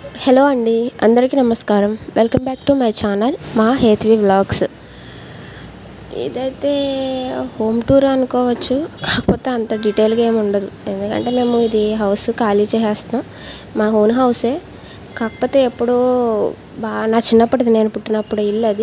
hello అండి అందరికీ నమస్కారం welcome back to my channel మా హేత్వి వ్లాగ్స్ ఇదైతే హోమ్ టూర్ అనుకోవచ్చు కాకపోతే అంత డీటెయిల్గా ఏమి ఉండదు ఎందుకంటే మేము ఇది హౌస్ ఖాళీ చేసేస్తున్నాం మా ఓన్ హౌసే కాకపోతే ఎప్పుడో బాగా నా చిన్నప్పటిది నేను పుట్టినప్పుడు ఇల్లు అది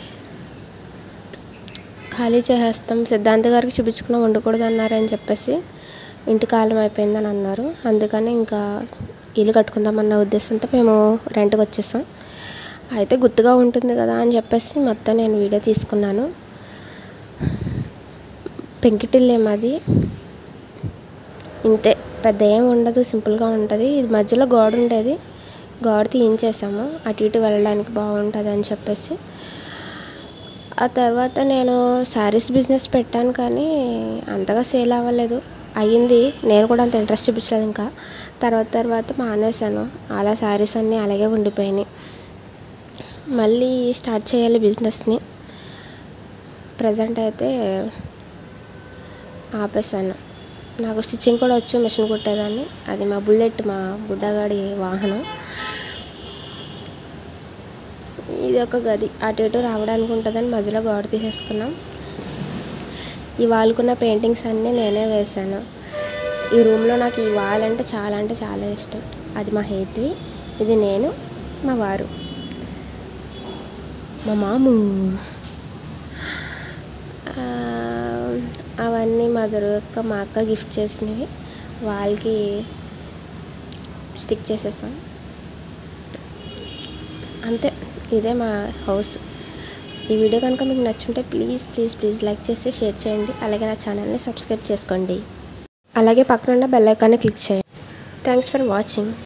ఖాళీ చేసేస్తాం సిద్ధాంత్ గారికి చూపించుకున్నాం ఉండకూడదు అన్నారని చెప్పేసి ఇంటి కాలం అయిపోయిందని అన్నారు అందుకని ఇంకా ఇల్లు కట్టుకుందామన్న ఉద్దేశంతో మేము రెంట్కి వచ్చేసాం అయితే గుర్తుగా ఉంటుంది కదా అని చెప్పేసి మొత్తం నేను వీడియో తీసుకున్నాను పెంకిటిల్లే మాది ఇంతే పెద్ద ఏం ఉండదు సింపుల్గా ఉంటుంది ఇది మధ్యలో గోడ ఉండేది గోడ తీయించేసాము అటు ఇటు వెళ్ళడానికి బాగుంటుంది అని చెప్పేసి ఆ తర్వాత నేను శారీస్ బిజినెస్ పెట్టాను కానీ అంతగా సేల్ అవ్వలేదు అయ్యింది నేను కూడా అంత ఇంట్రెస్ట్ చూపించలేదు ఇంకా తర్వాత తర్వాత మానేశాను అలా శారీస్ అన్నీ అలాగే ఉండిపోయినాయి మళ్ళీ స్టార్ట్ చేయాలి బిజినెస్ని ప్రజెంట్ అయితే ఆపేసాను నాకు స్టిచ్చింగ్ కూడా వచ్చు మిషన్ కుట్టేదాన్ని అది మా బుల్లెట్ మా బుడ్డగాడి వాహనం ఇది ఒక గది అటు ఇటు రావడానికి ఉంటుందని మధ్యలో గోడ తీసేసుకున్నాం ఈ వాల్కున్న పెయింటింగ్స్ అన్నీ నేనే వేశాను ఈ రూమ్లో నాకు ఈ వాల్ అంటే చాలా అంటే చాలా ఇష్టం అది మా హేత్వి ఇది నేను మా వారు మా మాము ఆ, అవన్నీ మా దొరక్క మా అక్క గిఫ్ట్ చేసినవి వాళ్ళకి స్టిక్ చేసేసాం అంతే ఇదే మా హౌస్ ఈ వీడియో కనుక మీకు నచ్చుంటే ప్లీజ్ ప్లీజ్ ప్లీజ్ లైక్ చేసి షేర్ చేయండి అలాగే నా ఛానల్ని సబ్స్క్రైబ్ చేసుకోండి అలాగే పక్కన ఉన్న బెల్ ఐకాన్ని క్లిక్ చేయండి థ్యాంక్స్ ఫర్ వాచింగ్